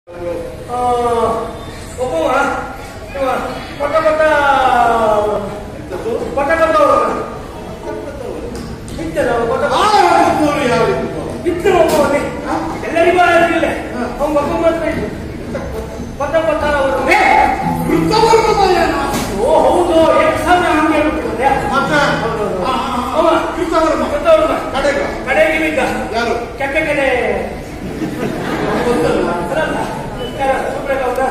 ಆ, ಒಬ್ಬವ ಇವ ಪಟ ಪಟ ಎಂತದ್ದು? ಪಟ ಪಟದವ ಇದ್ದಲ್ಲ ಅವ ಪಟ ಆ ಹಬ್ಬದವರು ಯಾರು ಇದ್ರು? ಇತ್ತು ಒಬ್ಬವನೇ ಎಲ್ಲರಿಗೂ ಆಗಿಲ್ಲ ಅವ್ನು ಒಬ್ಬ ಮಾತ್ರ ಇದ್ದು ಪಟ ಪಟ ಅವರು ವೃತ್ತವರ್ಗದ ಏನು? ಓ ಹೌದು ಎಕ್ಸಾಮ್ ಹಂಗೆ ಹೇಳ್ಬಿಟ್ಟಿದೆ ಮತ್ತೆ ಹೌದೌದು. ಆ, ಆ, ಆ, ಅವ ವೃತ್ತವರ್ಗ. ಗೊತ್ತವ್ರನ್ನ ಕಡೆಗ ಕಡೆಗೆ ಬಿದ್ದ ಯಾರು ಕೆಟ್ಟ ಕಡೆ ಗೊತ್ತಲ್ಲ ಅಲ್ಲಲ್ಲ ಯಾರ ಸುಬ್ರಹ್ಮಣ್ಯ ಅವ್ರ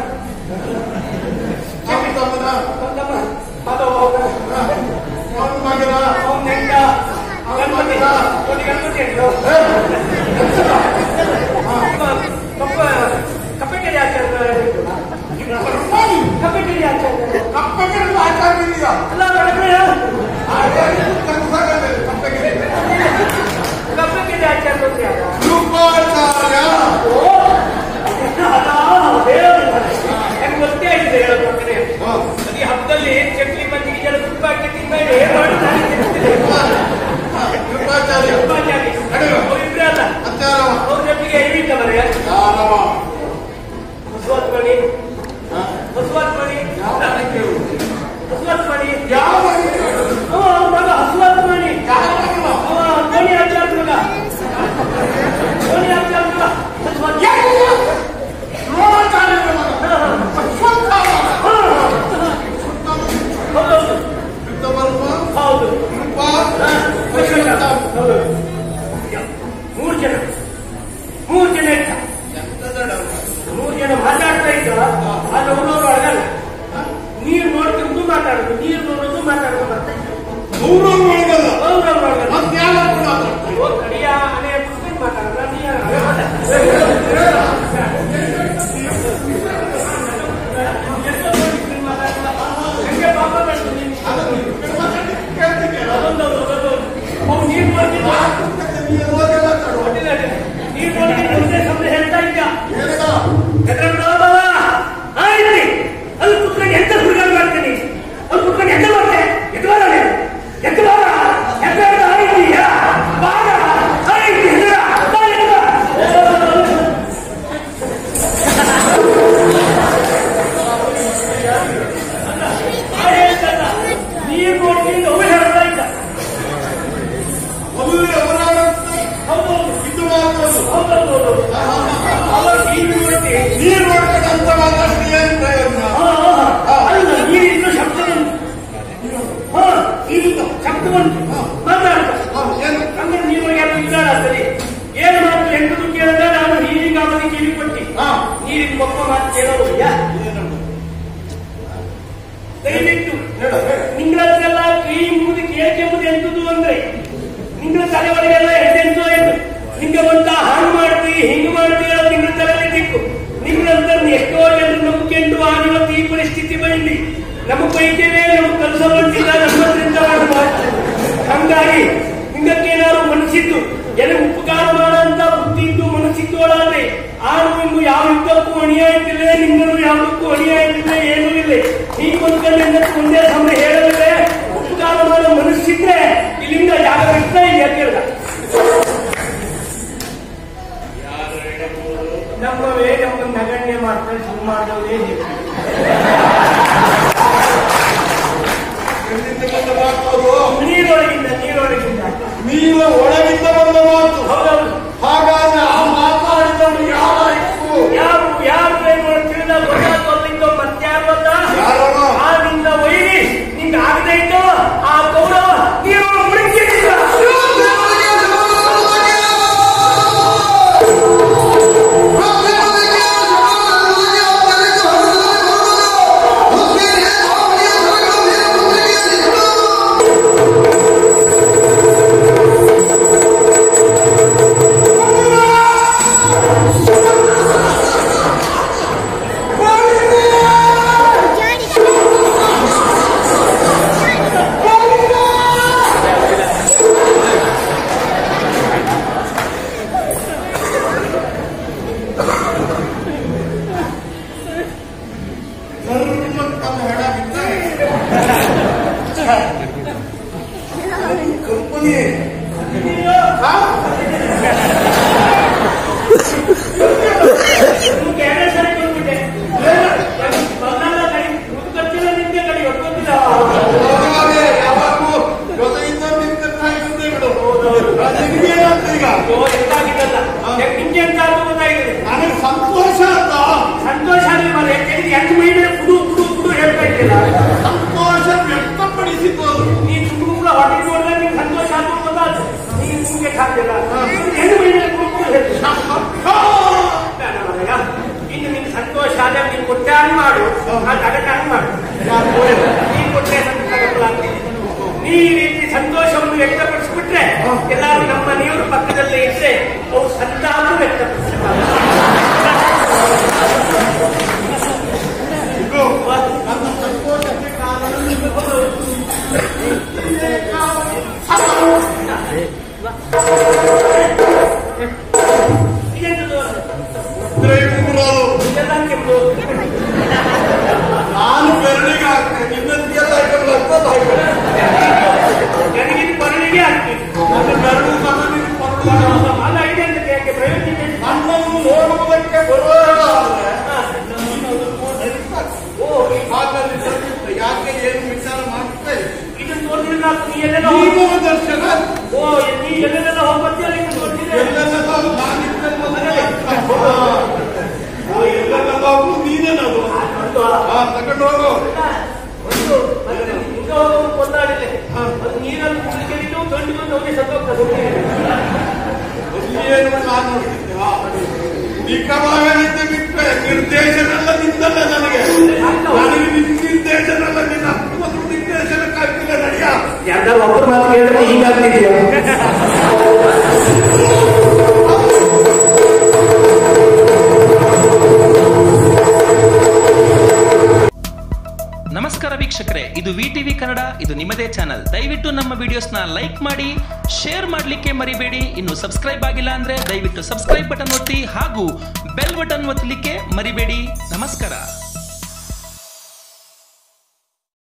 ಅವ್ನ ತಮ್ಮನ ತಮ್ಮ ಮಾಧವ ಅವ್ರ ಅವ್ನ ಮಗನ ಅವ್ನ ನೆಂಟ ಗಣಪತಿ ಒಂದು ಗಣಪತಿ ಹೇಳಿದ್ರು ಕಪ್ಪ ಕಪ್ಪೆಕೆರೆ ಆಚಾರ್ಯ ಕಪ್ಪೆಕೆರೆ ಆಚಾರ್ಯ ಕಪ್ಪೆಗೆರೆದು ಆಚಾರ್ಯನಿಲ್ಲ. ಅಲ್ಲ ಬೆಳಗ್ಗೆ ಆಚಾರ್ಯನು ಕನಸಾಗದೆ ಕಪ್ಪೆಗೆರೆ. ಕಪ್ಪೆಕೆರೆ ಆಚಾರ್ಯ ಅಂತ ಯಾರು? ಕೃಪಾಚಾರ್ಯ. ಓ ಅದ ಹೇಳೋದಿಲ್ಲ ನಂಗೆ ಗೊತ್ತೇ ಆಗಿದೆ ಹೇಳೋದು ಕಡೆ ಹಾ. ಈ ಹಬ್ಬದಲ್ಲಿ ಚಕ್ಲಿ ಮಂದಿಗೆ ಜನ ತುಪ್ಪ ಹಾಕಿ ತಿನ್ಬೇಡಿ ಏನ್ ಮಾಡಿ ನಾನು ತಿಂತೀನಿ. ಕೃಪಾಚಾರ್ಯ. ಉಪಾಚಾರಿ. ಅವ್ರಿಬ್ರೇ ಅಲ್ಲ ಅತ್ಯಾರವ. ಅವ್ರ ಜೊತೆಗೆ ಇಳಿತವರೆ ಯಾರವ? ಬಸವತ್ ಮಣಿ ಹಾ? ಬಸವತ್ ಮಣಿ ಯಾವ ಮನೆ ಕೇಳುವುದು? ಬಸವತ್ ಮಣಿ ಯಾವ ಮನೆ ಕೇಳುವುದು? ಅವ ಅವ್ರ ಮಗ ಹಸುವತ್ ಮಣಿ ಯಾವ ಮಗನ? ಅವ ಧೋನಿ ಆಚಾರ ಮಗ ಧೋನಿ ಆಚಾರ ಮಗ ಬಸವತ್ ಮಣಿ. ಯಾರು? ದ್ರೋಣಾಚಾರ್ಯನ ಮಗ. ಹಾ, ಹಾ. ಅಶ್ವತ್ಥಾಮ. ಹಾ. ಅಶ್ವತ್ಥಾಮ. ಹೌದೌದು ವೃತ್ತವರ್ಗ, ಹೌದು ಕೃಪಾ, ಹಾ, ಅಶ್ವತ್ಥಾಮ. ಹೌದು ಮೂರು ಜನ ಮೂರು ಜನ ಇದ್ದ ಎಂತದಡವ? ಮೂರು ಜನ ಮಾತಾಡ್ತಾ ಇದ್ದ ಅಲ್ಲಿ ಒಬ್ಬೊಬ್ರು ಅಳಗಲ್ಲ ನೀರು ನೋಡ್ಕೊಂಡು ಮಾತಾಡೋದು ನೀರು ನೋಡೋದು ಮಾತಾಡೋದು ಬರ್ತಾ ಇದ್ದ ಮೂರೊಂದು ಒಳಗಲ್ಲ. ಅವ್ರವ್ರು ಅಳಗಲ್ಲ ಮತ್ಯಾವ ಮಾತಾಡ್ತಾರೆ? ಅಯ್ಯೋ ಕಡಿಯ ಅನೇ ಪುಸ್ತಕ ಮಾತಾಡಲ್ಲ ನೀ ಹಂಗೆ ಪಾಪ ಮಾಡ್ತು ನೀನು. ಅದನ್ನು ಮಾತಾಡಿ ಕೇಳ್ತಿದ್ಯಲ್ಲ? ಅದೊಂದವ್ರು, ಅದೊಂದವ್ರು. ಅವ್ನು ನೀರು ನೋಡ್ತಿದ್ದ ನೀನು ಹೋಗಿ ಮಾತಾಡು. ಗೊತ್ತಿಲ್ಲ ಅದು. ನೀರು ನೋಡ್ತಿದ್ದ ಒಂದೇ ಸಮಯ ಹೇಳ್ತಾ ಇದ್ದ ಏನದ? ಎದ್ರನ್ನ ಬಾಬಾ ಆಯ್ತು ಅಲ್ಲಿ ಕುತ್ಕೊಂಡು ಎಂತ ಹುಡುಗಾಟ ಮಾಡ್ತೀನಿ ಅಲ್ಲಿ ಕುತ್ಕೊಂಡು ಎಂತ ಮಾಡ್ತೆ ಎದ್ದು ಬಾರ ನೀನು. ಎದ್ದು ಬಾರ ಎದ್ದು ಬಾರ, ಆಯ್ತೀಯಾ? ಬಾರ ಆಯ್ತು ಎದುರ ಬಾ ಎದುರ. ಆ ಹೇಳ್ತಲ್ಲ, ನೀರು ನೋಡ್ಕೊಂಡು ಅವ್ರು ಹೇಳ್ತಾ ಇದ್ದ ಅಲ್ಲಿ ಅವರಾಡುತ್ತೆ, ಹೌದು ಇದು ಮಾಡುವುದು. ಹೌದು ಹೌದು ಅವಾಗ ನೀರು ನೋಡಿ ನೀರು ನೋಡ್ಕೊಂಡು ಅಂತ ಮಾತಾಡ್ತೀನಿ ಏನ್ ಪ್ರಯೋಜನ? ಅಲ್ಲ ನೀರಿದ್ದು ಶಬ್ದವನ್ನು ಹಾ ನೀರಿದ್ದು ಶಬ್ದವನ್ನು ಮಾತಾಡ್ತ ಹಾ, ಏನು? ಅಂದ್ರೆ ನೀವು ಯಾರು ಇದ್ದಾರ ಸರಿ ಏನು ಮಾತು ಎಂಟು ಕೇಳಿದ್ರೆ ನಾನು ನೀರಿಗೆ ಅವನಿಗೆ ಕಿವಿ ಕೊಟ್ಟಿ ಹಾ. ನೀರಿನ ಮಕ್ಕ ಮಾತು ಕೇಳೋದಿಲ್ಲ ಏನದು? ದಯವಿಟ್ಟು ಹೇಳು, ಹೇಳು. ನಿಂಗಳಲ್ಲೆಲ್ಲ ಕೈ ಮುಗಿದು ಕೇಳ್ಕೆಂಬುದು ಎಂತದು ಅಂದ್ರೆ ನಿಂಗಳ ತಲೆ ಒಳಗೆಲ್ಲ ಎಂತೆಂತೋ ಎಂದು ನಿಂಗೆ ಬಂತ ಹಾಳು ಮಾಡ್ತಿ ಹಿಂಗ್ ಮಾಡ್ತಿ ಹೇಳೋದು ನಿಂಗಳ ತಲೆಯಲ್ಲಿ ದಿಕ್ಕು ನಿಂಗಳಂತ ಎಷ್ಟೋ ಜನರು ನಂಬಿಕೊಂಡು ಆಗಿವತ್ತು ಈ ಪರಿಸ್ಥಿತಿ ಬಂದಿ ನಮಗೆ ಬೈತೇವೆ ನಮಗೆ ಕೆಲಸ ಮಾಡ್ತಿಲ್ಲ ನಮ್ಮದ್ರಿಂದ ಮಾಡ್ತಾರೆ ಹಂಗಾಗಿ ನಿಂಗಕ್ಕೇನಾದ್ರು ಮನಸ್ಸಿದ್ದು ಎಲ್ಲಿ ಉಪಕಾರ ಮಾಡಂತ ಬುದ್ಧಿ ಇದ್ದು ಮನಸ್ಸಿದ್ದು ಒಳಗೆ ಆರು ನಿಮ್ಗೆ ಯಾವ ಯುದ್ಧಕ್ಕೂ ಅಣಿಯಾಯ್ತಿಲ್ಲ ನಿಮ್ಮನ್ನು ಯಾವುದಕ್ಕೂ ಅಣಿಯಾಯ್ತಿಲ್ಲ ಏನೂ ಇಲ್ಲ ನೀವು ಬಂದ್ಕೊಂಡು ಒಂದೇ ಸಮಯ ಹೇಳಲಿಲ್ಲ ಉಪಕಾರ ಮಾಡೋ ಮನಸ್ಸಿದ್ರೆ ಇಲ್ಲಿಂದ ಜಾಗ ಬಿಟ್ಟರೆ ಎದ್ದಿಲ್ಲ ನಮ್ಮವೇ ನಮ್ಮ ನಗಣ್ಯ ಮಾಡ್ತಾರೆ ಶುರು ಮಾಡೋದೇ ನೀವು ಎಲ್ಲಿಂದ ಬಂದ ಮಾತು ಅದು? ನೀರೊಳಗಿಂದ ನೀರೊಳಗಿಂದ ನೀರ ಒಳಗಿಂದ ಬಂದ ಮಾತು ಹೌದೌದು ಹಾಗಾದ್ರೆ ಆ ಮಾತಾಡಿದವನು ಯಾರಾಯ್ತು ಯಾರು ಯಾರು ಏನು ತಿಳಿದ ಗೊತ್ತಾಗ್ಲಿಂದ ಮತ್ಯಾರು ಅಲ್ಲ ಯಾರವ? ಆ ನಿಂದ ವೈರಿ ನಿಂಗೆ ಆಗದೆ ಇದ್ದು ಆ ಗೌರವ ನೀವು ಮುಳುಗಿಸಿದ್ರ ಧರ್ಮಕ್ಕಮ್ಮ ಹೆಣ ಬಿದ್ದರೆ ಕಂಪನಿ ನಿಮ್ಗೆ ಎರಡೇ ಸರಿ ಸಾಧ್ಯ ಇಲ್ಲ ಹೆಣ್ಣು ಮೈಯಲ್ಲಿ ಕುಂಕುಮ ಹೇಳ್ತೀನಿ. ಬೇಡ ಮಾರಾಯ. ಇನ್ನು ನಿನ್ ಸಂತೋಷ ಆದ ನೀನು ಕೊಟ್ಟೆ ಹಂಗ್ ಮಾಡು ಆ ತಗಟ್ಟ ಹಂಗ್ ಮಾಡು ನೀನ್ ಕೊಟ್ಟೆ ಸಂತೋಷ ನೀ ಈ ರೀತಿ ಸಂತೋಷವನ್ನು ವ್ಯಕ್ತಪಡಿಸ್ಬಿಟ್ರೆ ಎಲ್ಲಾರು ನಮ್ಮ ಮನೆಯವರು ಪಕ್ಕದಲ್ಲೇ ಇದ್ರೆ ಅವು ಸಂತಾಪ ವ್ಯಕ್ತಪಡಿಸ್ತಾರೆ ನನ್ನ ಸಂತೋಷಕ್ಕೆ ಕಾರಣ ಇದೆಂತದು? ದ್ರೈವೂರರು ಇದೆಲ್ಲ ಕೆಂಪು. ನಾನು ಬೆರಳಿಗೆ ಹಾಕ್ತೇನೆ ನಿನ್ನಂತೆಲ್ಲ ಹಾಕಲ್ಲ ಅಂತಲ್ಲ ಹಾಕಲ್ಲ. ನನಗಿದು ಕೊರಳಿಗೆ ಹಾಕ್ತೀನಿ ನನ್ನ ಬೆರಳು ಸಹ ನೀನು ಕೊರಳು ಅಲ್ಲ ಇದೆಂತ ಯಾಕೆ ಪ್ರಯೋಜನ ಇದೆ? ನನ್ನನ್ನು ನೋಡುವುದಕ್ಕೆ ಬರುವವರಾದ್ರೆ ಹಾ. ನೀನು ಅದನ್ನು ಧರಿಸಬೇಕು. ಓ ಹಾಗಾಗಿ ಧರಿಸುತ್ತೆ. ಯಾಕೆ ಏನು ವಿಚಾರ ಮಾಡ್ತಾ ಇಲ್ಲ ಇದನ್ನು ನೋಡಿದ್ರೆ ನಾನು ನೀ ಎಲ್ಲೆಲ್ಲ ಈಗ ಹೋಗ್- ದರ್ಶನ ಓ ನೀ ಎಲ್ಲೆಲ್ಲ ಹೋಗ್ಬರ್ತೀಯಲ್ಲ ಇದನ್ನು ನೋಡ್ತಿದ್ರೆ ಎಲ್ಲೆಲ್ಲ ನಾನಿದ್ದೆಲ್ಲ ಎಲ್ಲೆಲ್ಲ ನೀನೇನದು ಒಂದು ಹಾ ತಗೊಂಡು ಹೋಗು ಒಂದು ಮತ್ತೆ ಹಿಂಗ ಹೋಗೋರು ಕೊಂದಾಡಿದೆ ಅದು ನೀರಲ್ಲಿ ಕುಡಿದು ತೊಂಡು ಬಂದು ಹೋಗಿ ಸತ್ತೋಗ್ತದೆ ಏನು ನಾನು ನೋಡ್ತಿದ್ದೆ ಹಾ. ನಿಖರವಾಗಿದ್ದೆ ಬಿಟ್ಟರೆ ನಿರ್ದೇಶನ ಎಲ್ಲ ನಿಂದಲ್ಲ ನನಗೆ ನನಗೆ ನಿನ್ನ ನಿರ್ದೇಶನ ಎಲ್ಲ ನಿನ್ನ ಅಪ್ಪನ ನಿರ್ದೇಶನಕ್ಕಾಗ್ತಿಲ್ಲ ನಡೆಯ ಯಾರ್ದಾರು ಒಬ್ಬರು ಮಾತು ಕೇಳಿದ್ರೆ ಹೀಗಾಗ್ತಿದೆಯೋ ನಮಸ್ಕಾರ ವೀಕ್ಷಕರೇ ಇದು ವಿ ಟಿವಿ ಕನ್ನಡ ಇದು ನಿಮ್ಮದೇ ಚಾನಲ್ ದಯವಿಟ್ಟು ನಮ್ಮ ವಿಡಿಯೋಸ್ನ ಲೈಕ್ ಮಾಡಿ ಶೇರ್ ಮಾಡಲಿಕ್ಕೆ ಮರಿಬೇಡಿ ಇನ್ನು ಸಬ್ಸ್ಕ್ರೈಬ್ ಆಗಿಲ್ಲ ಅಂದ್ರೆ ದಯವಿಟ್ಟು ಸಬ್ಸ್ಕ್ರೈಬ್ ಬಟನ್ ಒತ್ತಿ ಹಾಗೂ ಬೆಲ್ ಬಟನ್ ಒತ್ತಲಿಕ್ಕೆ ಮರಿಬೇಡಿ ನಮಸ್ಕಾರ